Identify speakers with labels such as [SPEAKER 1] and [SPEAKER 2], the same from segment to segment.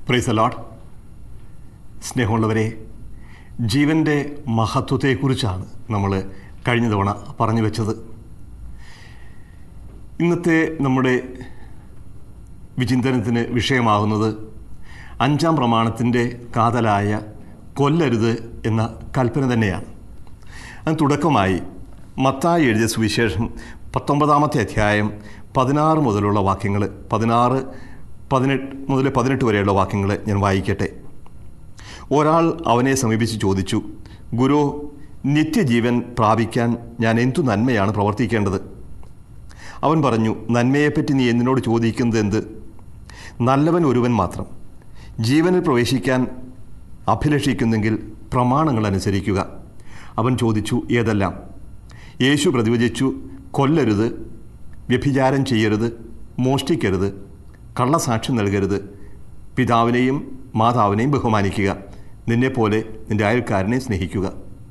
[SPEAKER 1] price allot സ്നേഹമുള്ളവരെ ജീവൻ്റെ മഹത്വത്തെക്കുറിച്ചാണ് നമ്മൾ കഴിഞ്ഞ തവണ പറഞ്ഞു വെച്ചത് ഇന്നത്തെ നമ്മുടെ വിചിന്തനത്തിന് വിഷയമാകുന്നത് അഞ്ചാം പ്രമാണത്തിൻ്റെ കാതലായ കൊല്ലരുത് എന്ന കൽപ്പന തന്നെയാണ് അതിന് തുടക്കമായി മത്തായി എഴുതിയ സുവിശേഷം പത്തൊമ്പതാമത്തെ അധ്യായം പതിനാറ് മുതലുള്ള വാക്യങ്ങൾ പതിനാറ് പതിനെട്ട് മുതൽ പതിനെട്ട് വരെയുള്ള വാക്യങ്ങൾ ഞാൻ വായിക്കട്ടെ ഒരാൾ അവനെ സമീപിച്ച് ചോദിച്ചു ഗുരു നിത്യജീവൻ പ്രാപിക്കാൻ ഞാൻ എന്തു നന്മയാണ് പ്രവർത്തിക്കേണ്ടത് അവൻ പറഞ്ഞു നന്മയെപ്പറ്റി നീ എന്നോട് ചോദിക്കുന്നത് എന്ത് നല്ലവൻ ഒരുവൻ മാത്രം ജീവനിൽ പ്രവേശിക്കാൻ അഭിലഷിക്കുന്നെങ്കിൽ പ്രമാണങ്ങൾ അനുസരിക്കുക അവൻ ചോദിച്ചു ഏതെല്ലാം യേശു പ്രതിവചിച്ചു കൊല്ലരുത് വ്യഭിചാരം ചെയ്യരുത് മോഷ്ടിക്കരുത് കള്ളസാക്ഷ്യം നൽകരുത് പിതാവിനെയും മാതാവിനെയും ബഹുമാനിക്കുക നിന്നെപ്പോലെ നിന്റെ അയൽക്കാരനെ സ്നേഹിക്കുക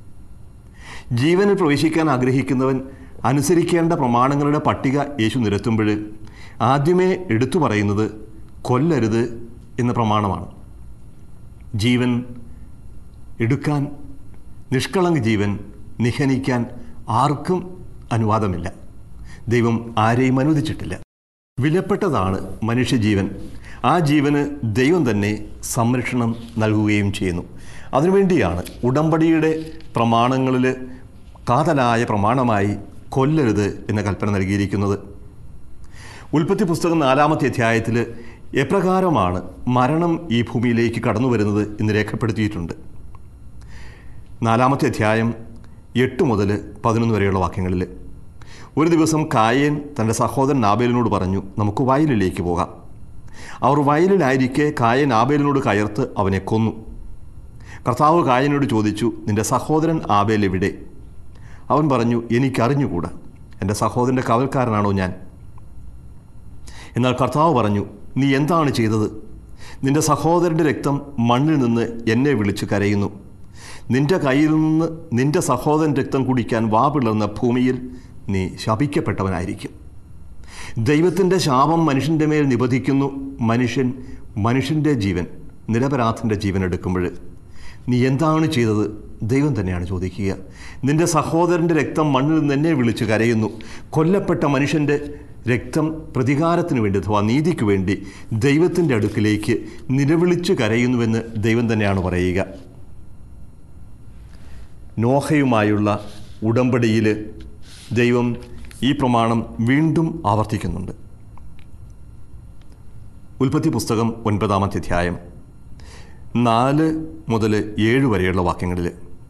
[SPEAKER 1] ജീവനിൽ പ്രവേശിക്കാൻ ആഗ്രഹിക്കുന്നവൻ അനുസരിക്കേണ്ട പ്രമാണങ്ങളുടെ പട്ടിക യേശു നിരത്തുമ്പോൾ ആദ്യമേ എടുത്തു പറയുന്നത് കൊല്ലരുത് എന്ന പ്രമാണമാണ് ജീവൻ എടുക്കാൻ നിഷ്കളങ്ക ജീവൻ നിഹനിക്കാൻ ആർക്കും അനുവാദമില്ല ദൈവം ആരെയും അനുവദിച്ചിട്ടില്ല വിലപ്പെട്ടതാണ് മനുഷ്യജീവൻ ആ ജീവന് ദൈവം തന്നെ സംരക്ഷണം നൽകുകയും ചെയ്യുന്നു അതിനുവേണ്ടിയാണ് ഉടമ്പടിയുടെ പ്രമാണങ്ങളിൽ കാതലായ പ്രമാണമായി കൊല്ലരുത് എന്ന കൽപ്പന നൽകിയിരിക്കുന്നത് ഉൽപ്പത്തി പുസ്തകം നാലാമത്തെ അധ്യായത്തിൽ എപ്രകാരമാണ് മരണം ഈ ഭൂമിയിലേക്ക് കടന്നു വരുന്നത് എന്ന് രേഖപ്പെടുത്തിയിട്ടുണ്ട് നാലാമത്തെ അധ്യായം എട്ട് മുതൽ പതിനൊന്ന് വരെയുള്ള വാക്യങ്ങളിൽ ഒരു ദിവസം കായൻ തൻ്റെ സഹോദരൻ നാബേലിനോട് പറഞ്ഞു നമുക്ക് വയലിലേക്ക് പോകാം അവർ വയലിലായിരിക്കെ കായൻ ആബേലിനോട് കയർത്ത് അവനെ കൊന്നു കർത്താവ് കായനോട് ചോദിച്ചു നിന്റെ സഹോദരൻ ആബേൽ എവിടെ അവൻ പറഞ്ഞു എനിക്കറിഞ്ഞുകൂടാ എൻ്റെ സഹോദരൻ്റെ കവൽക്കാരനാണോ ഞാൻ എന്നാൽ കർത്താവ് പറഞ്ഞു നീ എന്താണ് ചെയ്തത് നിന്റെ സഹോദരൻ്റെ രക്തം മണ്ണിൽ നിന്ന് എന്നെ വിളിച്ച് കരയുന്നു നിന്റെ കയ്യിൽ നിന്ന് നിന്റെ സഹോദരൻ രക്തം കുടിക്കാൻ വാ പിളർന്ന ഭൂമിയിൽ നീ ശപിക്കപ്പെട്ടവനായിരിക്കും ദൈവത്തിൻ്റെ ശാപം മനുഷ്യൻ്റെ മേൽ നിബന്ധിക്കുന്നു മനുഷ്യൻ മനുഷ്യൻ്റെ ജീവൻ നിരപരാധൻ്റെ ജീവൻ എടുക്കുമ്പോൾ നീ എന്താണ് ചെയ്തത് ദൈവം തന്നെയാണ് ചോദിക്കുക നിന്റെ സഹോദരൻ്റെ രക്തം മണ്ണിൽ നിന്ന് എന്നെ വിളിച്ച് കരയുന്നു കൊല്ലപ്പെട്ട മനുഷ്യൻ്റെ രക്തം പ്രതികാരത്തിന് വേണ്ടി അഥവാ നീതിക്ക് വേണ്ടി ദൈവത്തിൻ്റെ അടുക്കിലേക്ക് നിലവിളിച്ച് കരയുന്നുവെന്ന് ദൈവം തന്നെയാണ് പറയുക നോഹയുമായുള്ള ഉടമ്പടിയിൽ ദൈവം ഈ പ്രമാണം വീണ്ടും ആവർത്തിക്കുന്നുണ്ട് ഉൽപ്പത്തി പുസ്തകം ഒൻപതാമത്തെ അധ്യായം നാല് മുതൽ ഏഴ് വരെയുള്ള വാക്യങ്ങളിൽ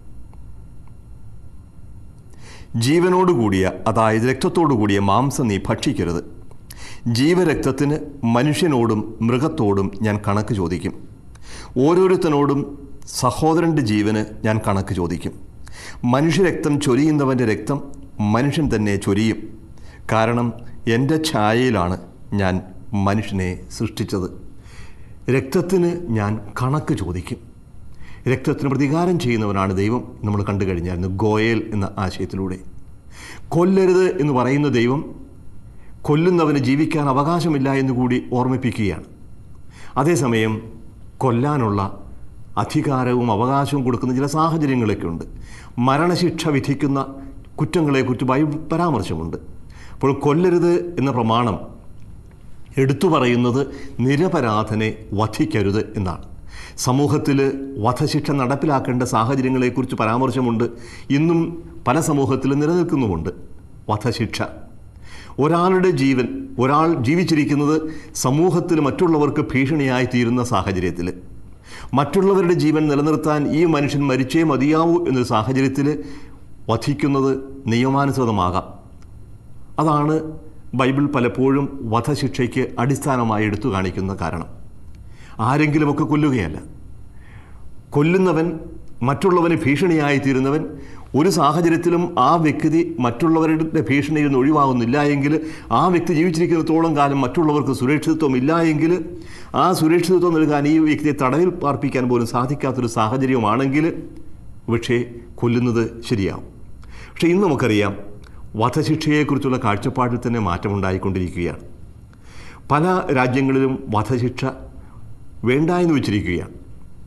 [SPEAKER 1] ജീവനോടുകൂടിയ അതായത് രക്തത്തോടുകൂടിയ മാംസം നീ ഭക്ഷിക്കരുത് ജീവരക്തത്തിന് മനുഷ്യനോടും മൃഗത്തോടും ഞാൻ കണക്ക് ചോദിക്കും ഓരോരുത്തനോടും സഹോദരൻ്റെ ജീവന് ഞാൻ കണക്ക് ചോദിക്കും മനുഷ്യരക്തം ചൊരിയുന്നവൻ്റെ രക്തം മനുഷ്യൻ തന്നെ ചൊരിയും കാരണം എൻ്റെ ഛായയിലാണ് ഞാൻ മനുഷ്യനെ സൃഷ്ടിച്ചത് രക്തത്തിന് ഞാൻ കണക്ക് ചോദിക്കും രക്തത്തിന് പ്രതികാരം ചെയ്യുന്നവനാണ് ദൈവം നമ്മൾ കണ്ടു കഴിഞ്ഞായിരുന്നു ഗോയൽ എന്ന ആശയത്തിലൂടെ കൊല്ലരുത് എന്ന് പറയുന്ന ദൈവം കൊല്ലുന്നവന് ജീവിക്കാൻ അവകാശമില്ല എന്ന് കൂടി ഓർമ്മിപ്പിക്കുകയാണ് അതേസമയം കൊല്ലാനുള്ള അധികാരവും അവകാശവും കൊടുക്കുന്ന ചില സാഹചര്യങ്ങളൊക്കെ ഉണ്ട് മരണശിക്ഷ വിധിക്കുന്ന കുറ്റങ്ങളെക്കുറിച്ച് ബൈബിൾ പരാമർശമുണ്ട് അപ്പോൾ കൊല്ലരുത് എന്ന പ്രമാണം എടുത്തു പറയുന്നത് നിരപരാധനെ വധിക്കരുത് എന്നാണ് സമൂഹത്തിൽ വധശിക്ഷ നടപ്പിലാക്കേണ്ട സാഹചര്യങ്ങളെക്കുറിച്ച് പരാമർശമുണ്ട് ഇന്നും പല സമൂഹത്തിലും നിലനിൽക്കുന്നുമുണ്ട് വധശിക്ഷ ഒരാളുടെ ജീവൻ ഒരാൾ ജീവിച്ചിരിക്കുന്നത് സമൂഹത്തിൽ മറ്റുള്ളവർക്ക് ഭീഷണിയായി തീരുന്ന സാഹചര്യത്തിൽ മറ്റുള്ളവരുടെ ജീവൻ നിലനിർത്താൻ ഈ മനുഷ്യൻ മരിച്ചേ മതിയാവൂ എന്നൊരു സാഹചര്യത്തിൽ വധിക്കുന്നത് നിയമാനുസൃതമാകാം അതാണ് ബൈബിൾ പലപ്പോഴും വധശിക്ഷയ്ക്ക് അടിസ്ഥാനമായി എടുത്തു കാണിക്കുന്ന കാരണം ആരെങ്കിലുമൊക്കെ കൊല്ലുകയല്ല കൊല്ലുന്നവൻ മറ്റുള്ളവന് ഭീഷണിയായി തീരുന്നവൻ ഒരു സാഹചര്യത്തിലും ആ വ്യക്തി മറ്റുള്ളവരുടെ ഭീഷണിയിൽ നിന്ന് ഒഴിവാകുന്നില്ല എങ്കിൽ ആ വ്യക്തി ജീവിച്ചിരിക്കുന്നിടത്തോളം കാലം മറ്റുള്ളവർക്ക് സുരക്ഷിതത്വം ഇല്ല എങ്കിൽ ആ സുരക്ഷിതത്വം നൽകാൻ ഈ വ്യക്തിയെ തടവിൽ പാർപ്പിക്കാൻ പോലും സാധിക്കാത്തൊരു സാഹചര്യമാണെങ്കിൽ പക്ഷേ കൊല്ലുന്നത് ശരിയാവും പക്ഷേ ഇന്ന് നമുക്കറിയാം വധശിക്ഷയെക്കുറിച്ചുള്ള കാഴ്ചപ്പാടിൽ തന്നെ മാറ്റമുണ്ടായിക്കൊണ്ടിരിക്കുകയാണ് പല രാജ്യങ്ങളിലും വധശിക്ഷ വേണ്ട എന്ന് വെച്ചിരിക്കുകയാണ്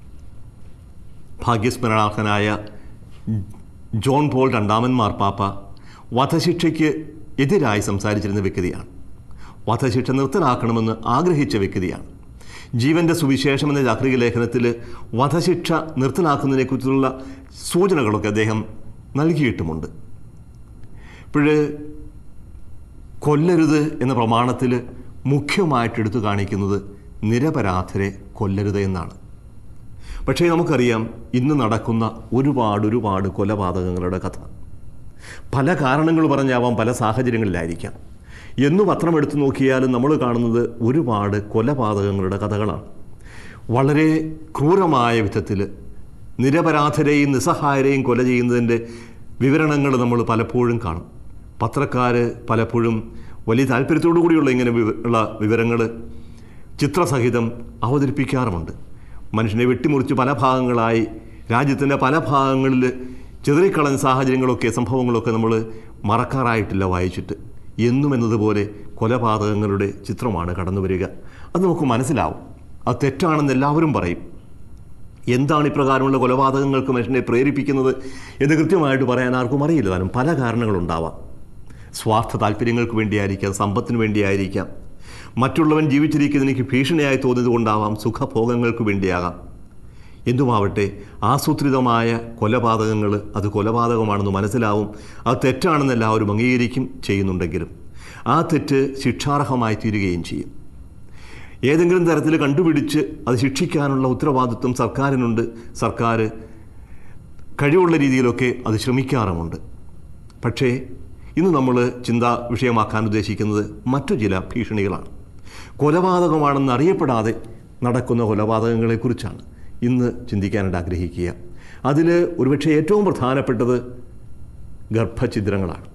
[SPEAKER 1] ഭാഗ്യസ്മരണാർഹനായ ജോൺ പോൾ രണ്ടാമൻ മാർപ്പാപ്പ വധശിക്ഷയ്ക്ക് എതിരായി സംസാരിച്ചിരുന്ന വ്യക്തിയാണ് വധശിക്ഷ നിർത്തലാക്കണമെന്ന് ആഗ്രഹിച്ച വ്യക്തിയാണ് ജീവൻ്റെ സുവിശേഷം എന്ന ചാക്രിക ലേഖനത്തിൽ വധശിക്ഷ നിർത്തലാക്കുന്നതിനെക്കുറിച്ചുള്ള സൂചനകളൊക്കെ അദ്ദേഹം നൽകിയിട്ടുമുണ്ട് ഇപ്പോഴ് കൊല്ലരുത് എന്ന പ്രമാണത്തിൽ മുഖ്യമായിട്ട് എടുത്തു കാണിക്കുന്നത് നിരപരാധരെ കൊല്ലരുത് എന്നാണ് പക്ഷേ നമുക്കറിയാം ഇന്ന് നടക്കുന്ന ഒരുപാട് ഒരുപാട് കൊലപാതകങ്ങളുടെ കഥ പല കാരണങ്ങൾ പറഞ്ഞാവാം പല സാഹചര്യങ്ങളിലായിരിക്കാം എന്നു പത്രം എടുത്തു നോക്കിയാലും നമ്മൾ കാണുന്നത് ഒരുപാട് കൊലപാതകങ്ങളുടെ കഥകളാണ് വളരെ ക്രൂരമായ വിധത്തിൽ നിരപരാധരെയും നിസ്സഹായരെയും കൊല ചെയ്യുന്നതിൻ്റെ വിവരണങ്ങൾ നമ്മൾ പലപ്പോഴും കാണും പത്രക്കാർ പലപ്പോഴും വലിയ താല്പര്യത്തോടു കൂടിയുള്ള ഇങ്ങനെ വിവ- ഉള്ള വിവരങ്ങൾ ചിത്രസഹിതം അവതരിപ്പിക്കാറുമുണ്ട് മനുഷ്യനെ വെട്ടിമുറിച്ച് പല ഭാഗങ്ങളായി രാജ്യത്തിൻ്റെ പല ഭാഗങ്ങളിൽ ചിതറിക്കളഞ്ഞ സാഹചര്യങ്ങളൊക്കെ സംഭവങ്ങളൊക്കെ നമ്മൾ മറക്കാറായിട്ടില്ല വായിച്ചിട്ട് എന്നും എന്നതുപോലെ കൊലപാതകങ്ങളുടെ ചിത്രമാണ് കടന്നു വരിക അത് നമുക്ക് മനസ്സിലാവും അത് തെറ്റാണെന്ന് എല്ലാവരും പറയും എന്താണ് ഇപ്രകാരമുള്ള കൊലപാതകങ്ങൾക്ക് മനുഷ്യനെ പ്രേരിപ്പിക്കുന്നത് എന്ന് കൃത്യമായിട്ട് പറയാൻ ആർക്കും അറിയില്ല താനും പല കാരണങ്ങളുണ്ടാവാം സ്വാർത്ഥ താല്പര്യങ്ങൾക്ക് വേണ്ടിയായിരിക്കാം സമ്പത്തിന് വേണ്ടിയായിരിക്കാം മറ്റുള്ളവൻ ജീവിച്ചിരിക്കുന്നതിന് ഭീഷണിയായി തോന്നിയത് കൊണ്ടാവാം സുഖഭോഗങ്ങൾക്ക് വേണ്ടിയാകാം എന്തുമാവട്ടെ ആസൂത്രിതമായ കൊലപാതകങ്ങൾ അത് കൊലപാതകമാണെന്ന് മനസ്സിലാവും അത് തെറ്റാണെന്ന് എല്ലാവരും അംഗീകരിക്കും ചെയ്യുന്നുണ്ടെങ്കിലും ആ തെറ്റ് ശിക്ഷാർഹമായി തീരുകയും ചെയ്യും ഏതെങ്കിലും തരത്തിൽ കണ്ടുപിടിച്ച് അത് ശിക്ഷിക്കാനുള്ള ഉത്തരവാദിത്വം സർക്കാരിനുണ്ട് സർക്കാർ കഴിവുള്ള രീതിയിലൊക്കെ അത് ശ്രമിക്കാറുമുണ്ട് പക്ഷേ ഇന്ന് നമ്മൾ ചിന്താ വിഷയമാക്കാൻ ഉദ്ദേശിക്കുന്നത് മറ്റു ചില ഭീഷണികളാണ് കൊലപാതകമാണെന്ന് അറിയപ്പെടാതെ നടക്കുന്ന കൊലപാതകങ്ങളെക്കുറിച്ചാണ് ഇന്ന് ചിന്തിക്കാനായിട്ട് ആഗ്രഹിക്കുക അതിൽ ഒരുപക്ഷെ ഏറ്റവും പ്രധാനപ്പെട്ടത് ഗർഭഛിദ്രങ്ങളാണ്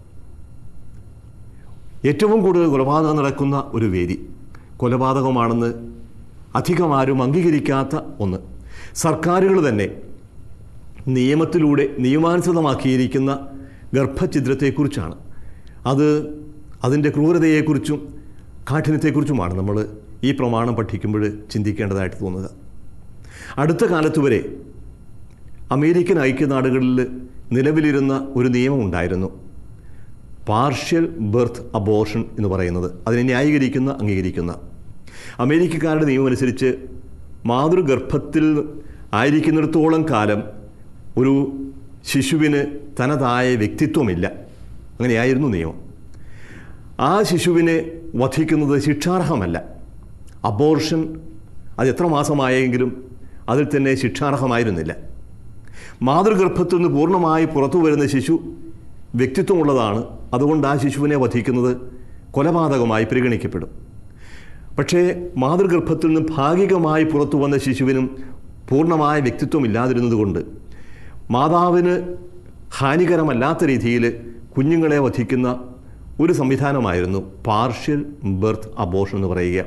[SPEAKER 1] ഏറ്റവും കൂടുതൽ കൊലപാതകം നടക്കുന്ന ഒരു വേദി കൊലപാതകമാണെന്ന് അധികം ആരും അംഗീകരിക്കാത്ത ഒന്ന് സർക്കാരുകൾ തന്നെ നിയമത്തിലൂടെ നിയമാനുസൃതമാക്കിയിരിക്കുന്ന ഗർഭഛിദ്രത്തെക്കുറിച്ചാണ് അത് അതിൻ്റെ ക്രൂരതയെക്കുറിച്ചും കാഠിന്യത്തെക്കുറിച്ചുമാണ് നമ്മൾ ഈ പ്രമാണം പഠിക്കുമ്പോൾ ചിന്തിക്കേണ്ടതായിട്ട് തോന്നുക അടുത്ത കാലത്ത് വരെ അമേരിക്കൻ ഐക്യനാടുകളിൽ നിലവിലിരുന്ന ഒരു നിയമം ഉണ്ടായിരുന്നു പാർഷ്യൽ ബർത്ത് അബോർഷൻ എന്ന് പറയുന്നത് അതിനെ ന്യായീകരിക്കുന്ന അംഗീകരിക്കുന്ന അമേരിക്കക്കാരുടെ നിയമം അനുസരിച്ച് മാതൃഗർഭത്തിൽ ആയിരിക്കുന്നിടത്തോളം കാലം ഒരു ശിശുവിന് തനതായ വ്യക്തിത്വമില്ല അങ്ങനെയായിരുന്നു നിയമം ആ ശിശുവിനെ വധിക്കുന്നത് ശിക്ഷാർഹമല്ല അബോർഷൻ അത് എത്ര മാസമായെങ്കിലും അതിൽ തന്നെ ശിക്ഷാർഹമായിരുന്നില്ല മാതൃഗർഭത്തിൽ നിന്ന് പൂർണ്ണമായി പുറത്തു വരുന്ന ശിശു വ്യക്തിത്വമുള്ളതാണ് അതുകൊണ്ട് ആ ശിശുവിനെ വധിക്കുന്നത് കൊലപാതകമായി പരിഗണിക്കപ്പെടും പക്ഷേ മാതൃഗർഭത്തിൽ നിന്ന് ഭാഗികമായി പുറത്തു വന്ന ശിശുവിനും പൂർണ്ണമായ വ്യക്തിത്വം ഇല്ലാതിരുന്നതുകൊണ്ട് മാതാവിന് ഹാനികരമല്ലാത്ത രീതിയിൽ കുഞ്ഞുങ്ങളെ വധിക്കുന്ന ഒരു സംവിധാനമായിരുന്നു പാർഷ്യൽ ബർത്ത് അബോർഷൻ എന്ന് പറയുക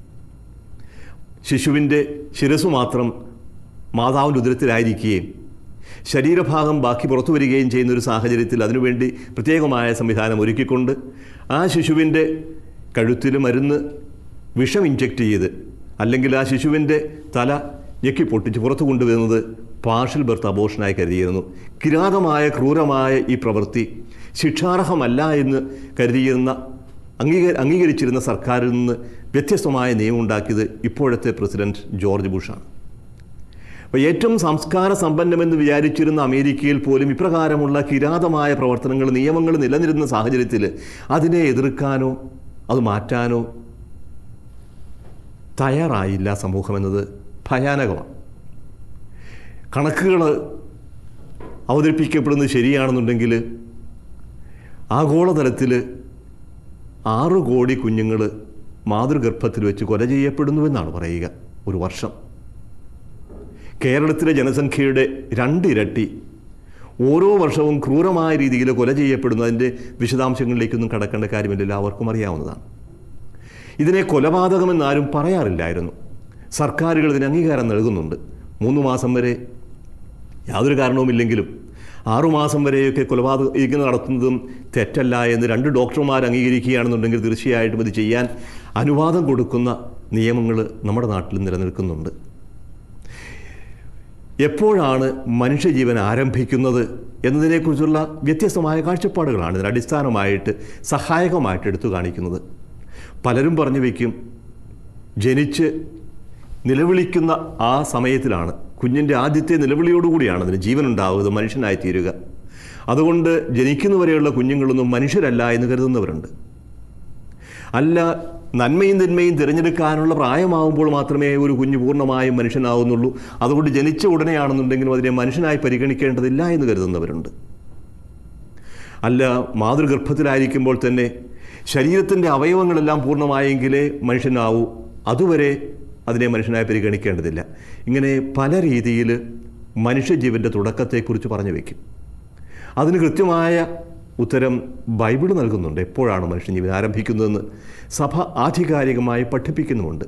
[SPEAKER 1] ശിശുവിൻ്റെ ശിരസ് മാത്രം മാതാവിൻ്റെ ഉദരത്തിലായിരിക്കുകയും ശരീരഭാഗം ബാക്കി പുറത്തു വരികയും ചെയ്യുന്ന ഒരു സാഹചര്യത്തിൽ അതിനുവേണ്ടി പ്രത്യേകമായ സംവിധാനം ഒരുക്കിക്കൊണ്ട് ആ ശിശുവിൻ്റെ കഴുത്തിൽ മരുന്ന് വിഷം ഇഞ്ചെക്റ്റ് ചെയ്ത് അല്ലെങ്കിൽ ആ ശിശുവിൻ്റെ തല ഞെക്കി പൊട്ടിച്ച് പുറത്തു കൊണ്ടുവരുന്നത് പാർഷ്യൽ ബർത്ത് അബോഷനായി കരുതിയിരുന്നു കിരാതമായ ക്രൂരമായ ഈ പ്രവൃത്തി ശിക്ഷാർഹമല്ല എന്ന് കരുതിയിരുന്ന അംഗീക അംഗീകരിച്ചിരുന്ന സർക്കാരിൽ നിന്ന് വ്യത്യസ്തമായ നിയമം ഉണ്ടാക്കിയത് ഇപ്പോഴത്തെ പ്രസിഡന്റ് ജോർജ് ബുഷാണ് അപ്പോൾ ഏറ്റവും സംസ്കാര സമ്പന്നമെന്ന് വിചാരിച്ചിരുന്ന അമേരിക്കയിൽ പോലും ഇപ്രകാരമുള്ള കിരാതമായ പ്രവർത്തനങ്ങൾ നിയമങ്ങൾ നിലനിരുന്ന സാഹചര്യത്തിൽ അതിനെ എതിർക്കാനോ അത് മാറ്റാനോ തയ്യാറായില്ല സമൂഹമെന്നത് ഭയാനകമാണ് കണക്കുകൾ അവതരിപ്പിക്കപ്പെടുന്നത് ശരിയാണെന്നുണ്ടെങ്കിൽ ആഗോളതലത്തിൽ ആറ് കോടി കുഞ്ഞുങ്ങൾ മാതൃഗർഭത്തിൽ വെച്ച് കൊല ചെയ്യപ്പെടുന്നുവെന്നാണ് പറയുക ഒരു വർഷം കേരളത്തിലെ ജനസംഖ്യയുടെ രണ്ടിരട്ടി ഓരോ വർഷവും ക്രൂരമായ രീതിയിൽ കൊല ചെയ്യപ്പെടുന്നതിൻ്റെ വിശദാംശങ്ങളിലേക്കൊന്നും കടക്കേണ്ട കാര്യമില്ല എല്ലാവർക്കും അറിയാവുന്നതാണ് ഇതിനെ കൊലപാതകമെന്നാരും പറയാറില്ലായിരുന്നു സർക്കാരുകൾ ഇതിന് അംഗീകാരം നൽകുന്നുണ്ട് മൂന്ന് മാസം വരെ യാതൊരു കാരണവുമില്ലെങ്കിലും ആറുമാസം വരെയൊക്കെ കൊലപാതകം ഇരിക്കുന്ന നടത്തുന്നതും തെറ്റല്ല എന്ന് രണ്ട് ഡോക്ടർമാർ അംഗീകരിക്കുകയാണെന്നുണ്ടെങ്കിൽ തീർച്ചയായിട്ടും ഇത് ചെയ്യാൻ അനുവാദം കൊടുക്കുന്ന നിയമങ്ങൾ നമ്മുടെ നാട്ടിൽ നിലനിൽക്കുന്നുണ്ട് എപ്പോഴാണ് മനുഷ്യജീവൻ ആരംഭിക്കുന്നത് എന്നതിനെക്കുറിച്ചുള്ള വ്യത്യസ്തമായ കാഴ്ചപ്പാടുകളാണ് ഇതിന് അടിസ്ഥാനമായിട്ട് സഹായകമായിട്ട് എടുത്തു കാണിക്കുന്നത് പലരും പറഞ്ഞു വയ്ക്കും ജനിച്ച് നിലവിളിക്കുന്ന ആ സമയത്തിലാണ് കുഞ്ഞിൻ്റെ ആദ്യത്തെ നിലവിളിയോടുകൂടിയാണ് അതിന് ജീവൻ ഉണ്ടാവുന്നത് മനുഷ്യനായി തീരുക അതുകൊണ്ട് ജനിക്കുന്നവരെയുള്ള കുഞ്ഞുങ്ങളൊന്നും മനുഷ്യരല്ല എന്ന് കരുതുന്നവരുണ്ട് അല്ല നന്മയും തിന്മയും തിരഞ്ഞെടുക്കാനുള്ള പ്രായമാവുമ്പോൾ മാത്രമേ ഒരു കുഞ്ഞ് പൂർണ്ണമായും മനുഷ്യനാവുന്നുള്ളൂ അതുകൊണ്ട് ജനിച്ച ഉടനെയാണെന്നുണ്ടെങ്കിലും അതിനെ മനുഷ്യനായി പരിഗണിക്കേണ്ടതില്ല എന്ന് കരുതുന്നവരുണ്ട് അല്ല മാതൃഗർഭത്തിലായിരിക്കുമ്പോൾ തന്നെ ശരീരത്തിൻ്റെ അവയവങ്ങളെല്ലാം പൂർണ്ണമായെങ്കിലേ മനുഷ്യനാവൂ അതുവരെ അതിനെ മനുഷ്യനായി പരിഗണിക്കേണ്ടതില്ല ഇങ്ങനെ പല രീതിയിൽ മനുഷ്യജീവൻ്റെ തുടക്കത്തെക്കുറിച്ച് പറഞ്ഞു വയ്ക്കും അതിന് കൃത്യമായ ഉത്തരം ബൈബിൾ നൽകുന്നുണ്ട് എപ്പോഴാണ് മനുഷ്യജീവൻ ആരംഭിക്കുന്നതെന്ന് സഭ ആധികാരികമായി പഠിപ്പിക്കുന്നുമുണ്ട്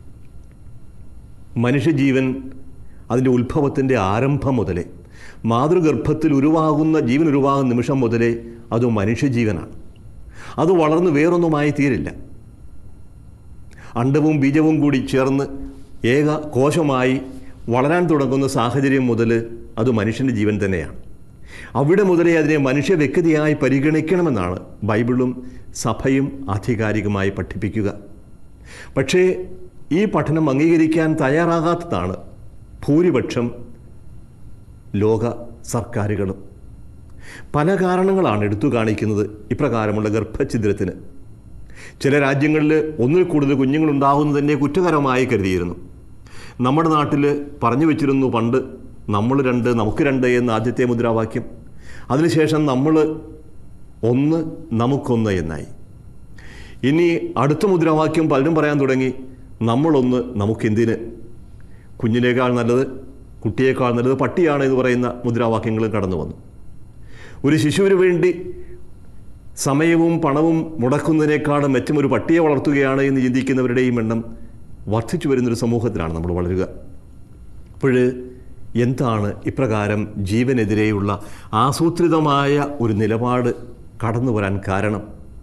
[SPEAKER 1] മനുഷ്യജീവൻ അതിൻ്റെ ഉത്ഭവത്തിൻ്റെ ആരംഭം മുതലേ മാതൃഗർഭത്തിൽ ഉരുവാകുന്ന ജീവൻ ഉരുവാകുന്ന നിമിഷം മുതലേ അത് മനുഷ്യജീവനാണ് അത് വളർന്ന് വേറൊന്നുമായി തീരില്ല അണ്ടവും ബീജവും കൂടി ചേർന്ന് ഏക കോശമായി വളരാൻ തുടങ്ങുന്ന സാഹചര്യം മുതൽ അത് മനുഷ്യൻ്റെ ജീവൻ തന്നെയാണ് അവിടെ മുതലേ അതിനെ മനുഷ്യ വ്യക്തിയായി പരിഗണിക്കണമെന്നാണ് ബൈബിളും സഭയും ആധികാരികമായി പഠിപ്പിക്കുക പക്ഷേ ഈ പഠനം അംഗീകരിക്കാൻ തയ്യാറാകാത്തതാണ് ഭൂരിപക്ഷം ലോക സർക്കാരുകളും പല കാരണങ്ങളാണ് എടുത്തു കാണിക്കുന്നത് ഇപ്രകാരമുള്ള ഗർഭഛിദ്രത്തിന് ചില രാജ്യങ്ങളിൽ ഒന്നിൽ കൂടുതൽ കുഞ്ഞുങ്ങളുണ്ടാകുന്നതിനെ കുറ്റകരമായി കരുതിയിരുന്നു നമ്മുടെ നാട്ടിൽ പറഞ്ഞു വെച്ചിരുന്നു പണ്ട് നമ്മൾ രണ്ട് നമുക്ക് രണ്ട് എന്ന ആദ്യത്തെ മുദ്രാവാക്യം അതിനുശേഷം നമ്മൾ ഒന്ന് നമുക്കൊന്ന് എന്നായി ഇനി അടുത്ത മുദ്രാവാക്യം പലരും പറയാൻ തുടങ്ങി നമ്മളൊന്ന് നമുക്കെന്തിന് കുഞ്ഞിനേക്കാൾ നല്ലത് കുട്ടിയേക്കാൾ നല്ലത് പട്ടിയാണ് എന്ന് പറയുന്ന മുദ്രാവാക്യങ്ങളും കടന്നു വന്നു ഒരു ശിശുവിന് വേണ്ടി സമയവും പണവും മുടക്കുന്നതിനേക്കാളും മെച്ചം ഒരു പട്ടിയെ വളർത്തുകയാണ് എന്ന് ചിന്തിക്കുന്നവരുടെയും എണ്ണം വർദ്ധിച്ചു വരുന്നൊരു സമൂഹത്തിലാണ് നമ്മൾ വളരുക അപ്പോൾ എന്താണ് ഇപ്രകാരം ജീവനെതിരെയുള്ള ആസൂത്രിതമായ ഒരു നിലപാട് കടന്നു വരാൻ കാരണം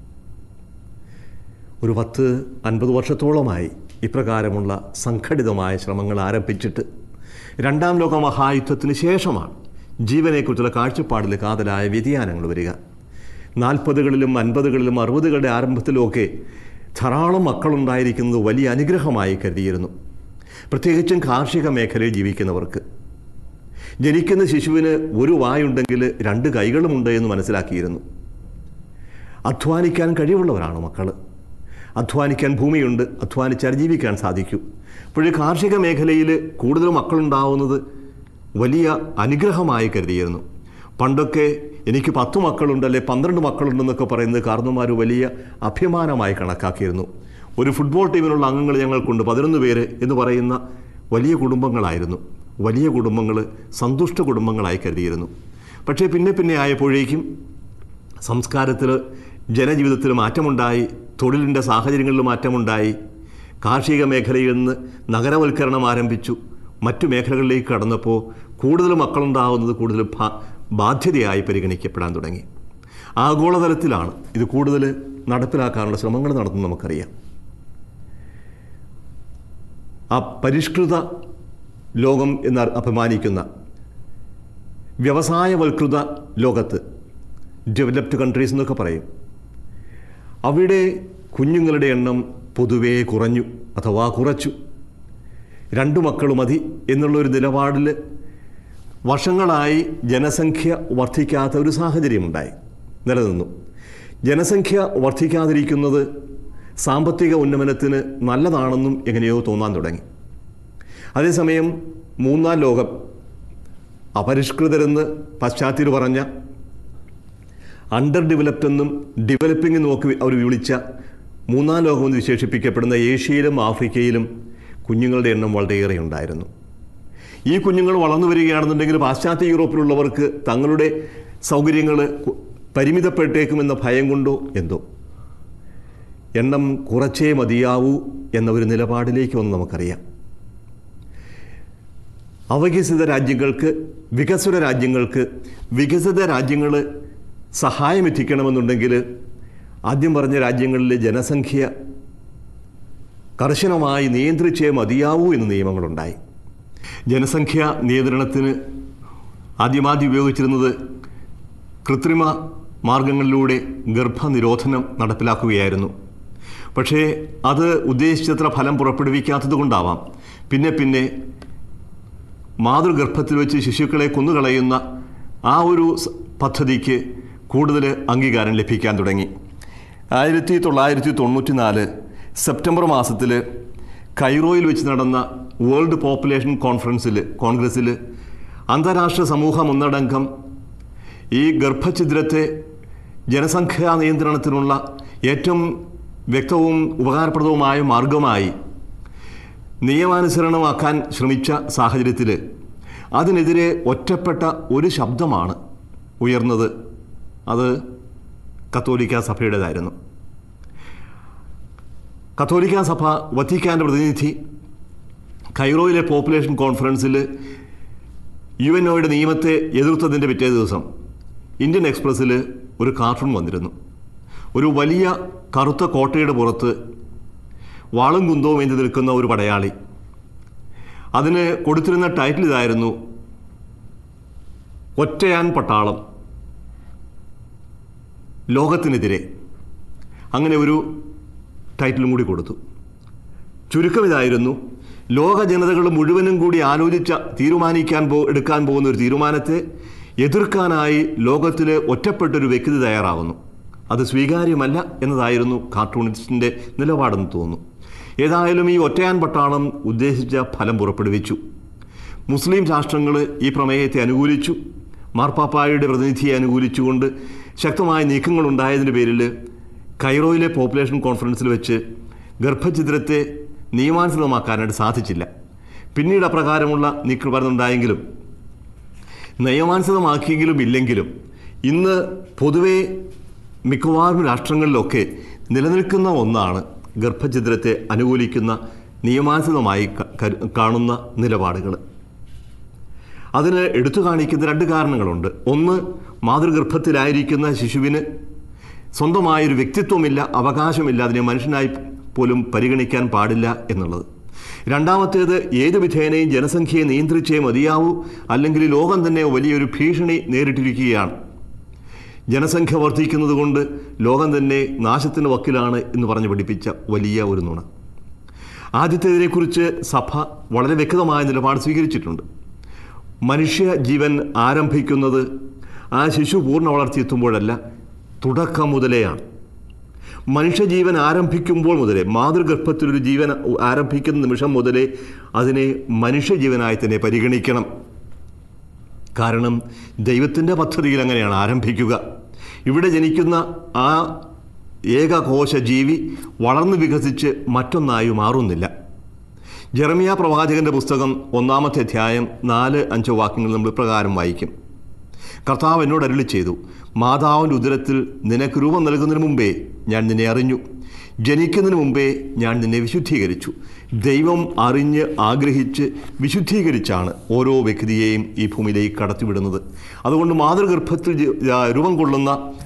[SPEAKER 1] ഒരു പത്ത് അൻപത് വർഷത്തോളമായി ഇപ്രകാരമുള്ള സംഘടിതമായ ശ്രമങ്ങൾ ആരംഭിച്ചിട്ട് രണ്ടാം ലോക മഹായുദ്ധത്തിന് ശേഷമാണ് ജീവനെക്കുറിച്ചുള്ള കാഴ്ചപ്പാടിൽ കാതലായ വ്യതിയാനങ്ങൾ വരിക നാൽപ്പതുകളിലും അൻപതുകളിലും അറുപതുകളുടെ ആരംഭത്തിലുമൊക്കെ ധാരാളം മക്കളുണ്ടായിരിക്കുന്നത് വലിയ അനുഗ്രഹമായി കരുതിയിരുന്നു പ്രത്യേകിച്ചും കാർഷിക മേഖലയിൽ ജീവിക്കുന്നവർക്ക് ജനിക്കുന്ന ശിശുവിന് ഒരു വായുണ്ടെങ്കിൽ രണ്ട് കൈകളുമുണ്ട് എന്ന് മനസ്സിലാക്കിയിരുന്നു അധ്വാനിക്കാൻ കഴിവുള്ളവരാണ് മക്കൾ അധ്വാനിക്കാൻ ഭൂമിയുണ്ട് അധ്വാനിച്ചാൽ ജീവിക്കാൻ സാധിക്കൂ അപ്പോൾ കാർഷിക മേഖലയിൽ കൂടുതൽ മക്കളുണ്ടാവുന്നത് വലിയ അനുഗ്രഹമായി കരുതിയിരുന്നു പണ്ടൊക്കെ എനിക്ക് പത്ത് മക്കളുണ്ട് അല്ലെ പന്ത്രണ്ട് മക്കളുണ്ടെന്നൊക്കെ പറയുന്നത് കാർന്നമാർ വലിയ അഭിമാനമായി കണക്കാക്കിയിരുന്നു ഒരു ഫുട്ബോൾ ടീമിലുള്ള അംഗങ്ങൾ ഞങ്ങൾക്കുണ്ട് പതിനൊന്ന് പേര് എന്ന് പറയുന്ന വലിയ കുടുംബങ്ങളായിരുന്നു വലിയ കുടുംബങ്ങൾ സന്തുഷ്ട കുടുംബങ്ങളായി കരുതിയിരുന്നു പക്ഷേ പിന്നെ പിന്നെ ആയപ്പോഴേക്കും സംസ്കാരത്തിൽ ജനജീവിതത്തിൽ മാറ്റമുണ്ടായി തൊഴിലിൻ്റെ സാഹചര്യങ്ങളിൽ മാറ്റമുണ്ടായി കാർഷിക മേഖലയിൽ നിന്ന് നഗരവൽക്കരണം ആരംഭിച്ചു മറ്റു മേഖലകളിലേക്ക് കടന്നപ്പോൾ കൂടുതൽ മക്കളുണ്ടാകുന്നത് കൂടുതൽ ബാ- ബാധ്യതയായി പരിഗണിക്കപ്പെടാൻ തുടങ്ങി ആഗോളതലത്തിലാണ് ഇത് കൂടുതൽ നടപ്പിലാക്കാനുള്ള ശ്രമങ്ങൾ നടത്തുന്നത് നമുക്കറിയാം ആ പരിഷ്കൃത ലോകം എന്ന് അഭിമാനിക്കുന്ന വ്യവസായവൽകൃത ലോകത്ത് ഡെവലപ്ഡ് കൺട്രീസ് എന്നൊക്കെ പറയും അവിടെ കുഞ്ഞുങ്ങളുടെ എണ്ണം പൊതുവേ കുറഞ്ഞു അഥവാ കുറച്ചു രണ്ടു മക്കൾ മതി എന്നുള്ളൊരു നിലപാടിൽ വർഷങ്ങളായി ജനസംഖ്യ വർദ്ധിക്കാത്ത ഒരു സാഹചര്യമുണ്ടായി നിലനിന്നു ജനസംഖ്യ വർദ്ധിക്കാതിരിക്കുന്നത് സാമ്പത്തിക ഉന്നമനത്തിന് നല്ലതാണെന്നും എങ്ങനെയോ തോന്നാൻ തുടങ്ങി അതേസമയം മൂന്നാം ലോകം അപരിഷ്കൃതരെന്ന് പാശ്ചാത്യർ പറഞ്ഞ അണ്ടർ ഡെവലപ്ഡ് എന്നും ഡെവലപ്പിംഗ് നോക്കി അവർ വിളിച്ച മൂന്നാം ലോകമെന്ന് വിശേഷിപ്പിക്കപ്പെടുന്ന ഏഷ്യയിലും ആഫ്രിക്കയിലും കുഞ്ഞുങ്ങളുടെ എണ്ണം വളരെയേറെ ഉണ്ടായിരുന്നു ഈ കുഞ്ഞുങ്ങൾ വളർന്നു വരികയാണെന്നുണ്ടെങ്കിൽ പാശ്ചാത്യ യൂറോപ്പിലുള്ളവർക്ക് തങ്ങളുടെ സൗകര്യങ്ങൾ കു- പരിമിതപ്പെട്ടേക്കുമെന്ന ഭയം കൊണ്ടോ എന്തോ എണ്ണം കുറച്ചേ മതിയാവൂ എന്ന ഒരു നിലപാടിലേക്ക് വന്ന് നമുക്കറിയാം അവവികസിത രാജ്യങ്ങൾക്ക് വികസ്വര രാജ്യങ്ങൾക്ക് വികസിത രാജ്യങ്ങൾ സഹായമെത്തിക്കണമെന്നുണ്ടെങ്കിൽ ആദ്യം പറഞ്ഞ രാജ്യങ്ങളിലെ ജനസംഖ്യ കർശനമായി നിയന്ത്രിച്ചേ മതിയാവൂ എന്ന് നിയമങ്ങളുണ്ടായി ജനസംഖ്യാ നിയന്ത്രണത്തിന് ആദ്യമാദ്യം ഉപയോഗിച്ചിരുന്നത് കൃത്രിമ മാർഗങ്ങളിലൂടെ ഗർഭനിരോധനം നടപ്പിലാക്കുകയായിരുന്നു പക്ഷേ അത് ഉദ്ദേശിച്ചത്ര ഫലം പുറപ്പെടുവിക്കാത്തത് കൊണ്ടാവാം പിന്നെ പിന്നെ മാതൃഗർഭത്തിൽ വെച്ച് ശിശുക്കളെ കൊന്നുകളയുന്ന ആ ഒരു സ- പദ്ധതിക്ക് കൂടുതൽ അംഗീകാരം ലഭിക്കാൻ തുടങ്ങി ആയിരത്തി തൊള്ളായിരത്തി തൊണ്ണൂറ്റി നാല് സെപ്റ്റംബർ മാസത്തിൽ കൈറോയിൽ വെച്ച് നടന്ന വേൾഡ് പോപ്പുലേഷൻ കോൺഫറൻസിൽ കോൺഗ്രസ്സിൽ അന്താരാഷ്ട്ര സമൂഹം ഒന്നടങ്കം ഈ ഗർഭഛിദ്രത്തെ ജനസംഖ്യാ നിയന്ത്രണത്തിനുള്ള ഏറ്റവും വ്യക്തവും ഉപകാരപ്രദവുമായ മാർഗമായി നിയമാനുസരണമാക്കാൻ ശ്രമിച്ച സാഹചര്യത്തിൽ അതിനെതിരെ ഒറ്റപ്പെട്ട ഒരു ശബ്ദമാണ് ഉയർന്നത് അത് കത്തോലിക്ക സഭയുടേതായിരുന്നു കത്തോലിക്ക സഭ വത്തിക്കാൻ്റെ പ്രതിനിധി കൈറോയിലെ പോപ്പുലേഷൻ കോൺഫറൻസിൽ യു എൻ ഒയുടെ നിയമത്തെ എതിർത്തതിൻ്റെ പിറ്റേ ദിവസം ഇന്ത്യൻ എക്സ്പ്രസ്സിൽ ഒരു കാർട്ടൂൺ വന്നിരുന്നു ഒരു വലിയ കറുത്ത കോട്ടയുടെ പുറത്ത് വാളും കുന്തവും എന്ത് നിൽക്കുന്ന ഒരു പടയാളി അതിന് കൊടുത്തിരുന്ന ടൈറ്റിൽ ഇതായിരുന്നു ഒറ്റയാൻ പട്ടാളം ലോകത്തിനെതിരെ അങ്ങനെ ഒരു ടൈറ്റിലും കൂടി കൊടുത്തു ചുരുക്കം ഇതായിരുന്നു ലോക ജനതകൾ മുഴുവനും കൂടി ആലോചിച്ച തീരുമാനിക്കാൻ പോ എടുക്കാൻ പോകുന്ന ഒരു തീരുമാനത്തെ എതിർക്കാനായി ലോകത്തിലെ ഒറ്റപ്പെട്ടൊരു വ്യക്തി തയ്യാറാകുന്നു അത് സ്വീകാര്യമല്ല എന്നതായിരുന്നു കാർട്ടൂണിസ്റ്റിൻ്റെ നിലപാടെന്ന് തോന്നുന്നു ഏതായാലും ഈ ഒറ്റയാൻ പട്ടാളം ഉദ്ദേശിച്ച ഫലം പുറപ്പെടുവിച്ചു മുസ്ലിം രാഷ്ട്രങ്ങൾ ഈ പ്രമേയത്തെ അനുകൂലിച്ചു മാർപ്പാപ്പായുടെ പ്രതിനിധിയെ അനുകൂലിച്ചുകൊണ്ട് ശക്തമായ നീക്കങ്ങൾ ഉണ്ടായതിൻ്റെ പേരിൽ കൈറോയിലെ പോപ്പുലേഷൻ കോൺഫറൻസിൽ വെച്ച് ഗർഭഛിദ്രത്തെ നിയമാനുസൃതമാക്കാനായിട്ട് സാധിച്ചില്ല പിന്നീട് അപ്രകാരമുള്ള നീക്കം വരുന്നുണ്ടായെങ്കിലും നിയമാനുസൃതമാക്കിയെങ്കിലും ഇല്ലെങ്കിലും ഇന്ന് പൊതുവെ മിക്കവാറും രാഷ്ട്രങ്ങളിലൊക്കെ നിലനിൽക്കുന്ന ഒന്നാണ് ഗർഭഛിദ്രത്തെ അനുകൂലിക്കുന്ന നിയമാനുസൃതമായി ക- കരു- കാണുന്ന നിലപാടുകൾ അതിന് എടുത്തു കാണിക്കുന്ന രണ്ട് കാരണങ്ങളുണ്ട് ഒന്ന് മാതൃഗർഭത്തിലായിരിക്കുന്ന ശിശുവിന് സ്വന്തമായൊരു വ്യക്തിത്വമില്ല അവകാശമില്ല അതിനെ മനുഷ്യനായി പോലും പരിഗണിക്കാൻ പാടില്ല എന്നുള്ളത് രണ്ടാമത്തേത് ഏത് വിധേനയും ജനസംഖ്യയെ നിയന്ത്രിച്ചേ മതിയാവൂ അല്ലെങ്കിൽ ഈ ലോകം തന്നെ വലിയൊരു ഭീഷണി നേരിട്ടിരിക്കുകയാണ് ജനസംഖ്യ വർദ്ധിക്കുന്നത് കൊണ്ട് ലോകം തന്നെ നാശത്തിന് വക്കിലാണ് എന്ന് പറഞ്ഞ് പഠിപ്പിച്ച വലിയ ഒരു നുണ ആദ്യത്തേതിനെക്കുറിച്ച് സഭ വളരെ വ്യക്തമായ നിലപാട് സ്വീകരിച്ചിട്ടുണ്ട് മനുഷ്യ ജീവൻ ആരംഭിക്കുന്നത് ആ ശിശു പൂർണ്ണ വളർച്ചയെത്തുമ്പോഴല്ല തുടക്കം മുതലെയാണ് മനുഷ്യജീവൻ ആരംഭിക്കുമ്പോൾ മുതലേ മാതൃഗർഭത്തിലൊരു ജീവൻ ആരംഭിക്കുന്ന നിമിഷം മുതലേ അതിനെ മനുഷ്യജീവനായി തന്നെ പരിഗണിക്കണം കാരണം ദൈവത്തിൻ്റെ പദ്ധതിയിൽ അങ്ങനെയാണ് ആരംഭിക്കുക ഇവിടെ ജനിക്കുന്ന ആ ഏകകോശ ജീവി വളർന്നു വികസിച്ച് മറ്റൊന്നായി മാറുന്നില്ല ജെറമിയ പ്രവാചകന്റെ പുസ്തകം ഒന്നാമത്തെ അധ്യായം നാല് അഞ്ച് വാക്യങ്ങൾ നമ്മൾ പ്രകാരം വായിക്കും കർത്താവ് എന്നോട് അരുളി ചെയ്തു മാതാവിൻ്റെ ഉദരത്തിൽ നിനക്ക് രൂപം നൽകുന്നതിന് മുമ്പേ ഞാൻ നിന്നെ അറിഞ്ഞു ജനിക്കുന്നതിന് മുമ്പേ ഞാൻ നിന്നെ വിശുദ്ധീകരിച്ചു ദൈവം അറിഞ്ഞ് ആഗ്രഹിച്ച് വിശുദ്ധീകരിച്ചാണ് ഓരോ വ്യക്തിയെയും ഈ ഭൂമിയിലേക്ക് കടത്തിവിടുന്നത് അതുകൊണ്ട് മാതൃഗർഭത്തിൽ ജ- ആ, രൂപം കൊള്ളുന്ന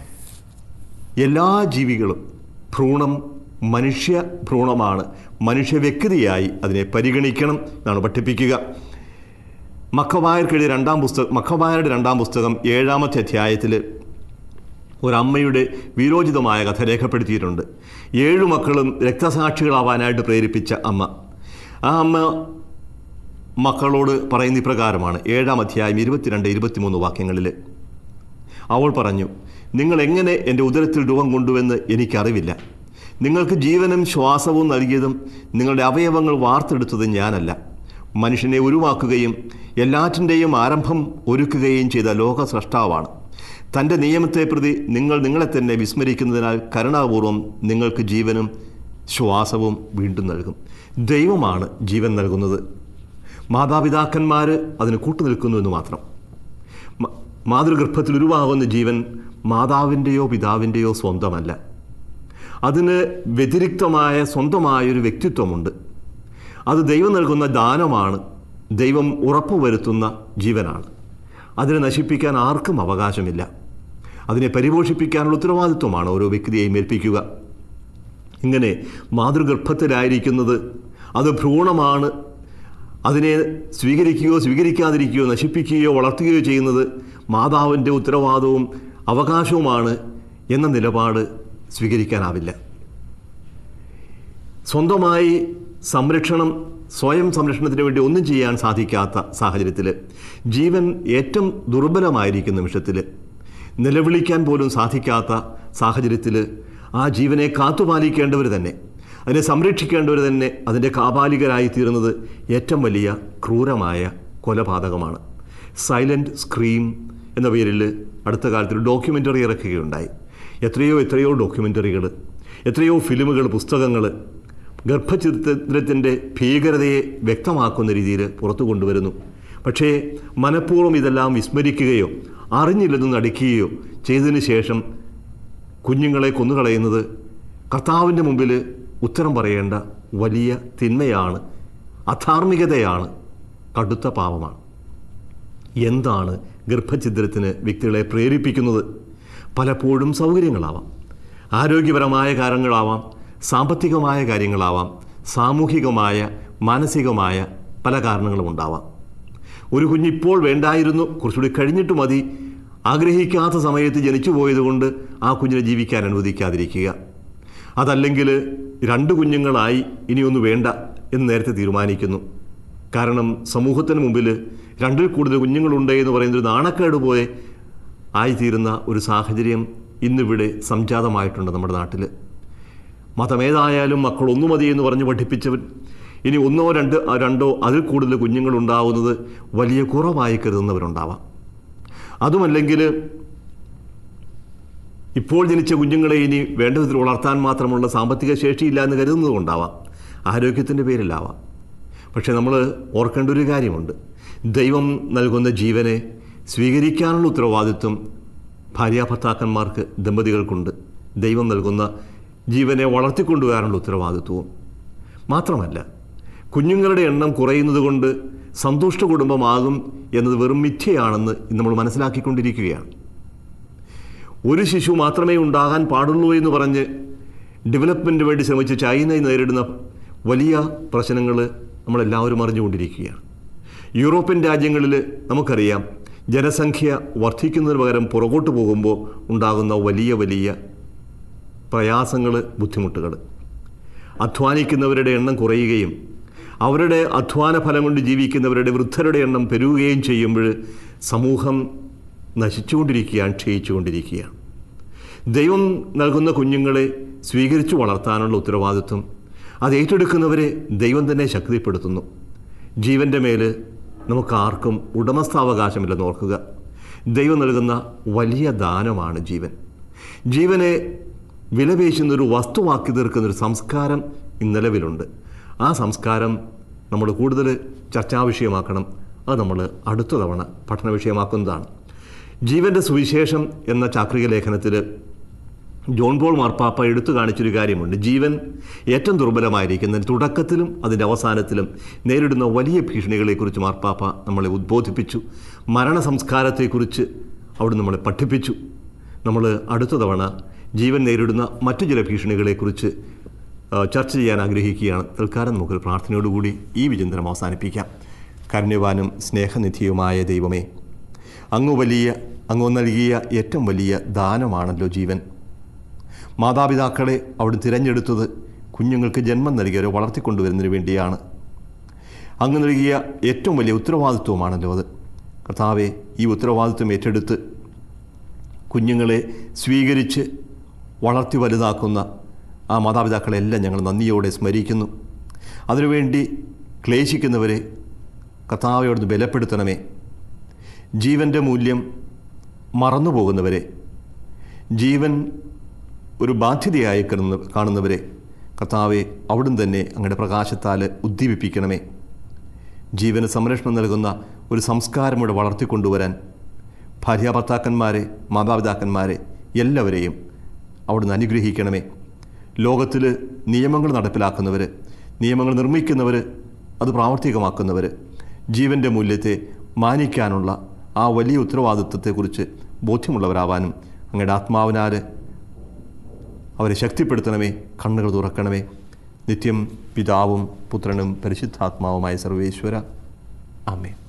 [SPEAKER 1] എല്ലാ ജീവികളും ഭ്രൂണം മനുഷ്യ ഭ്രൂണമാണ് മനുഷ്യ വ്യക്തിയായി അതിനെ പരിഗണിക്കണം എന്നാണ് പഠിപ്പിക്കുക മഖബായർക്കെഴുതിയ രണ്ടാം പുസ്തകം മഖബായരുടെ രണ്ടാം പുസ്തകം ഏഴാമത്തെ അധ്യായത്തിൽ ഒരമ്മയുടെ വീരോചിതമായ കഥ രേഖപ്പെടുത്തിയിട്ടുണ്ട് ഏഴു മക്കളും രക്തസാക്ഷികളാവാനായിട്ട് പ്രേരിപ്പിച്ച അമ്മ ആ അമ്മ മക്കളോട് പറയുന്ന ഇപ്രകാരമാണ് ഏഴാം അധ്യായം ഇരുപത്തിരണ്ട് ഇരുപത്തിമൂന്ന് വാക്യങ്ങളിൽ അവൾ പറഞ്ഞു നിങ്ങൾ എങ്ങനെ എൻ്റെ ഉദരത്തിൽ രൂപം കൊണ്ടുവെന്ന് എനിക്കറിവില്ല നിങ്ങൾക്ക് ജീവനും ശ്വാസവും നൽകിയതും നിങ്ങളുടെ അവയവങ്ങൾ വാർത്തെടുത്തതും ഞാനല്ല മനുഷ്യനെ ഉരുവാക്കുകയും എല്ലാറ്റിൻ്റെയും ആരംഭം ഒരുക്കുകയും ചെയ്ത ലോക സ്രഷ്ടാവാണ് തൻ്റെ നിയമത്തെ പ്രതി നിങ്ങൾ നിങ്ങളെ തന്നെ വിസ്മരിക്കുന്നതിനാൽ കരുണാപൂർവം നിങ്ങൾക്ക് ജീവനും ശ്വാസവും വീണ്ടും നൽകും ദൈവമാണ് ജീവൻ നൽകുന്നത് മാതാപിതാക്കന്മാർ അതിന് കൂട്ടുനിൽക്കുന്നു എന്ന് മാത്രം മ- മാതൃഗർഭത്തിൽ ഉരുവാകുന്ന ജീവൻ മാതാവിൻ്റെയോ പിതാവിൻ്റെയോ സ്വന്തമല്ല അതിന് വ്യതിരിക്തമായ സ്വന്തമായൊരു വ്യക്തിത്വമുണ്ട് അത് ദൈവം നൽകുന്ന ദാനമാണ് ദൈവം ഉറപ്പുവരുത്തുന്ന ജീവനാണ് അതിനെ നശിപ്പിക്കാൻ ആർക്കും അവകാശമില്ല അതിനെ പരിപോഷിപ്പിക്കാനുള്ള ഉത്തരവാദിത്വമാണ് ഓരോ വ്യക്തിയെയും ഏൽപ്പിക്കുക ഇങ്ങനെ മാതൃഗർഭത്തിലായിരിക്കുന്നത് അത് ഭ്രൂണമാണ് അതിനെ സ്വീകരിക്കുകയോ സ്വീകരിക്കാതിരിക്കുകയോ നശിപ്പിക്കുകയോ വളർത്തുകയോ ചെയ്യുന്നത് മാതാവിൻ്റെ ഉത്തരവാദിത്വവും അവകാശവുമാണ് എന്ന നിലപാട് സ്വീകരിക്കാനാവില്ല സ്വന്തമായി സംരക്ഷണം സ്വയം സംരക്ഷണത്തിന് വേണ്ടി ഒന്നും ചെയ്യാൻ സാധിക്കാത്ത സാഹചര്യത്തിൽ ജീവൻ ഏറ്റവും ദുർബലമായിരിക്കുന്ന നിമിഷത്തിൽ നിലവിളിക്കാൻ പോലും സാധിക്കാത്ത സാഹചര്യത്തിൽ ആ ജീവനെ കാത്തുപാലിക്കേണ്ടവർ തന്നെ അതിനെ സംരക്ഷിക്കേണ്ടവർ തന്നെ അതിൻ്റെ കാപാലികരായി തീരുന്നത് ഏറ്റവും വലിയ ക്രൂരമായ കൊലപാതകമാണ് സൈലൻറ്റ് സ്ക്രീം എന്ന പേരിൽ അടുത്ത കാലത്ത് ഒരു ഡോക്യുമെൻ്ററി ഇറക്കുകയുണ്ടായി എത്രയോ എത്രയോ ഡോക്യുമെൻ്ററികൾ എത്രയോ ഫിലിമുകൾ പുസ്തകങ്ങൾ ഗർഭചിത്രത്തിൻ്റെ ഭീകരതയെ വ്യക്തമാക്കുന്ന രീതിയിൽ പുറത്തു കൊണ്ടുവരുന്നു പക്ഷേ മനഃപൂർവ്വം ഇതെല്ലാം വിസ്മരിക്കുകയോ അറിഞ്ഞില്ലെന്ന് നടിക്കുകയോ ചെയ്തതിന് ശേഷം കുഞ്ഞുങ്ങളെ കൊന്നുകളയുന്നത് കർത്താവിൻ്റെ മുമ്പിൽ ഉത്തരം പറയേണ്ട വലിയ തിന്മയാണ് അധാർമികതയാണ് കടുത്ത പാപമാണ് എന്താണ് ഗർഭഛിദ്രത്തിന് വ്യക്തികളെ പ്രേരിപ്പിക്കുന്നത് പലപ്പോഴും സൗകര്യങ്ങളാവാം ആരോഗ്യപരമായ കാരണങ്ങളാവാം സാമ്പത്തികമായ കാര്യങ്ങളാവാം സാമൂഹികമായ മാനസികമായ പല കാരണങ്ങളും ഉണ്ടാവാം ഒരു കുഞ്ഞിപ്പോൾ വേണ്ടായിരുന്നു കുറച്ചുകൂടി കഴിഞ്ഞിട്ട് മതി ആഗ്രഹിക്കാത്ത സമയത്ത് ജനിച്ചു പോയതുകൊണ്ട് ആ കുഞ്ഞിനെ ജീവിക്കാൻ അനുവദിക്കാതിരിക്കുക അതല്ലെങ്കിൽ രണ്ട് കുഞ്ഞുങ്ങളായി ഇനിയൊന്നും വേണ്ട എന്ന് നേരത്തെ തീരുമാനിക്കുന്നു കാരണം സമൂഹത്തിന് മുമ്പിൽ രണ്ടിൽ കൂടുതൽ കുഞ്ഞുങ്ങളുണ്ട് എന്ന് പറയുന്നത് ഒരു നാണക്കേട് പോലെ ആയിത്തീരുന്ന ഒരു സാഹചര്യം ഇന്നിവിടെ സംജാതമായിട്ടുണ്ട് നമ്മുടെ നാട്ടിൽ മതമേതായാലും മക്കൾ ഒന്നു മതി എന്ന് പറഞ്ഞ് പഠിപ്പിച്ചവൻ ഇനി ഒന്നോ രണ്ട് രണ്ടോ അതിൽ കൂടുതൽ കുഞ്ഞുങ്ങൾ ഉണ്ടാവുന്നത് വലിയ കുറവായി കരുതുന്നവരുണ്ടാവാം അതുമല്ലെങ്കിൽ ഇപ്പോൾ ജനിച്ച കുഞ്ഞുങ്ങളെ ഇനി വേണ്ട വിധത്തിൽ വളർത്താൻ മാത്രമുള്ള സാമ്പത്തിക ശേഷിയില്ല എന്ന് കരുതുന്നതുകൊണ്ടാവാം ആരോഗ്യത്തിൻ്റെ പേരിലാവാം പക്ഷേ നമ്മൾ ഓർക്കേണ്ട ഒരു കാര്യമുണ്ട് ദൈവം നൽകുന്ന ജീവനെ സ്വീകരിക്കാനുള്ള ഉത്തരവാദിത്വം ഭാര്യാഭർത്താക്കന്മാർക്ക് ദമ്പതികൾക്കുണ്ട് ദൈവം നൽകുന്ന ജീവനെ വളർത്തിക്കൊണ്ടുവരാനുള്ള ഉത്തരവാദിത്വവും മാത്രമല്ല കുഞ്ഞുങ്ങളുടെ എണ്ണം കുറയുന്നത് കൊണ്ട് സന്തുഷ്ട കുടുംബമാകും എന്നത് വെറും മിഥ്യയാണെന്ന് ഇന്ന് നമ്മൾ മനസ്സിലാക്കിക്കൊണ്ടിരിക്കുകയാണ് ഒരു ശിശു മാത്രമേ ഉണ്ടാകാൻ പാടുള്ളൂ എന്ന് പറഞ്ഞ് ഡെവലപ്മെൻറ്റിന് വേണ്ടി ശ്രമിച്ച് ചൈന നേരിടുന്ന വലിയ പ്രശ്നങ്ങൾ നമ്മളെല്ലാവരും അറിഞ്ഞുകൊണ്ടിരിക്കുകയാണ് യൂറോപ്യൻ രാജ്യങ്ങളിൽ നമുക്കറിയാം ജനസംഖ്യ വർദ്ധിക്കുന്നതിന് പകരം പുറകോട്ട് പോകുമ്പോൾ ഉണ്ടാകുന്ന വലിയ വലിയ പ്രയാസങ്ങൾ ബുദ്ധിമുട്ടുകൾ അധ്വാനിക്കുന്നവരുടെ എണ്ണം കുറയുകയും അവരുടെ അധ്വാന ഫലം കൊണ്ട് ജീവിക്കുന്നവരുടെ വൃദ്ധരുടെ എണ്ണം പെരുകുകയും ചെയ്യുമ്പോൾ സമൂഹം നശിച്ചുകൊണ്ടിരിക്കുകയാണ് ക്ഷയിച്ചുകൊണ്ടിരിക്കുകയാണ് ദൈവം നൽകുന്ന കുഞ്ഞുങ്ങളെ സ്വീകരിച്ചു വളർത്താനുള്ള ഉത്തരവാദിത്വം അത് ഏറ്റെടുക്കുന്നവരെ ദൈവം തന്നെ ശക്തിപ്പെടുത്തുന്നു ജീവൻ്റെ മേൽ നമുക്ക് ആർക്കും ഉടമസ്ഥാവകാശമില്ലെന്ന് ഓർക്കുക ദൈവം നൽകുന്ന വലിയ ദാനമാണ് ജീവൻ ജീവനെ വിലപേശുന്ന ഒരു വസ്തുവാക്കി തീർക്കുന്ന ഒരു സംസ്കാരം ഇന്ന് നിലവിലുണ്ട് ആ സംസ്കാരം നമ്മൾ കൂടുതൽ ചർച്ചാ വിഷയമാക്കണം അത് നമ്മൾ അടുത്ത തവണ പഠന വിഷയമാക്കുന്നതാണ് ജീവൻ്റെ സുവിശേഷം എന്ന ചാക്രിക ലേഖനത്തിൽ ജോൺ പോൾ മാർപ്പാപ്പ എടുത്തു കാണിച്ചൊരു കാര്യമുണ്ട് ജീവൻ ഏറ്റവും ദുർബലമായിരിക്കുന്നതിന് തുടക്കത്തിലും അതിൻ്റെ അവസാനത്തിലും നേരിടുന്ന വലിയ ഭീഷണികളെക്കുറിച്ച് മാർപ്പാപ്പ നമ്മളെ ഉദ്ബോധിപ്പിച്ചു മരണ സംസ്കാരത്തെക്കുറിച്ച് അവിടെ നമ്മളെ പഠിപ്പിച്ചു നമ്മൾ അടുത്ത തവണ ജീവൻ നേരിടുന്ന മറ്റു ചില ഭീഷണികളെക്കുറിച്ച് ആ, ചർച്ച ചെയ്യാൻ ആഗ്രഹിക്കുകയാണ് തൽക്കാലം നമുക്ക് പ്രാർത്ഥനയോടുകൂടി ഈ വിചിന്തനം അവസാനിപ്പിക്കാം കരുണ്യവാനും സ്നേഹനിധിയുമായ ദൈവമേ അങ്ങ് വലിയ അങ്ങ് നൽകിയ ഏറ്റവും വലിയ ദാനമാണല്ലോ ജീവൻ മാതാപിതാക്കളെ അവിടെ തിരഞ്ഞെടുത്തത് കുഞ്ഞുങ്ങൾക്ക് ജന്മം നൽകിയവരെ വളർത്തിക്കൊണ്ടുവരുന്നതിന് വേണ്ടിയാണ് അങ്ങ് നൽകിയ ഏറ്റവും വലിയ ഉത്തരവാദിത്വമാണല്ലോ അത് കർത്താവെ ഈ ഉത്തരവാദിത്വം ഏറ്റെടുത്ത് കുഞ്ഞുങ്ങളെ സ്വീകരിച്ച് വളർത്തി വലുതാക്കുന്ന ആ മാതാപിതാക്കളെല്ലാം ഞങ്ങൾ നന്ദിയോടെ സ്മരിക്കുന്നു അതിനുവേണ്ടി ക്ലേശിക്കുന്നവരെ കർത്താവയോട് ബലപ്പെടുത്തണമേ ജീവൻ്റെ മൂല്യം മറന്നു പോകുന്നവരെ ജീവൻ ഒരു ബാധ്യതയായി കാണുന്ന കാണുന്നവരെ കർത്താവെ അവിടുന്ന് തന്നെ അങ്ങയുടെ പ്രകാശത്താൽ ഉദ്ദീപിപ്പിക്കണമേ ജീവന് സംരക്ഷണം നൽകുന്ന ഒരു സംസ്കാരം ഇവിടെ വളർത്തിക്കൊണ്ടുവരാൻ ഭാര്യാഭർത്താക്കന്മാരെ മാതാപിതാക്കന്മാരെ എല്ലാവരെയും അവിടുന്ന് അനുഗ്രഹിക്കണമേ ലോകത്തിൽ നിയമങ്ങൾ നടപ്പിലാക്കുന്നവർ നിയമങ്ങൾ നിർമ്മിക്കുന്നവർ അത് പ്രാവർത്തികമാക്കുന്നവർ ജീവൻ്റെ മൂല്യത്തെ മാനിക്കാനുള്ള ആ വലിയ ഉത്തരവാദിത്വത്തെക്കുറിച്ച് ബോധ്യമുള്ളവരാവാനും അങ്ങയുടെ ആത്മാവിനാൽ അവരെ ശക്തിപ്പെടുത്തണമേ കണ്ണുകൾ തുറക്കണമേ നിത്യം പിതാവും പുത്രനും പരിശുദ്ധാത്മാവുമായ സർവേശ്വര ആമേൻ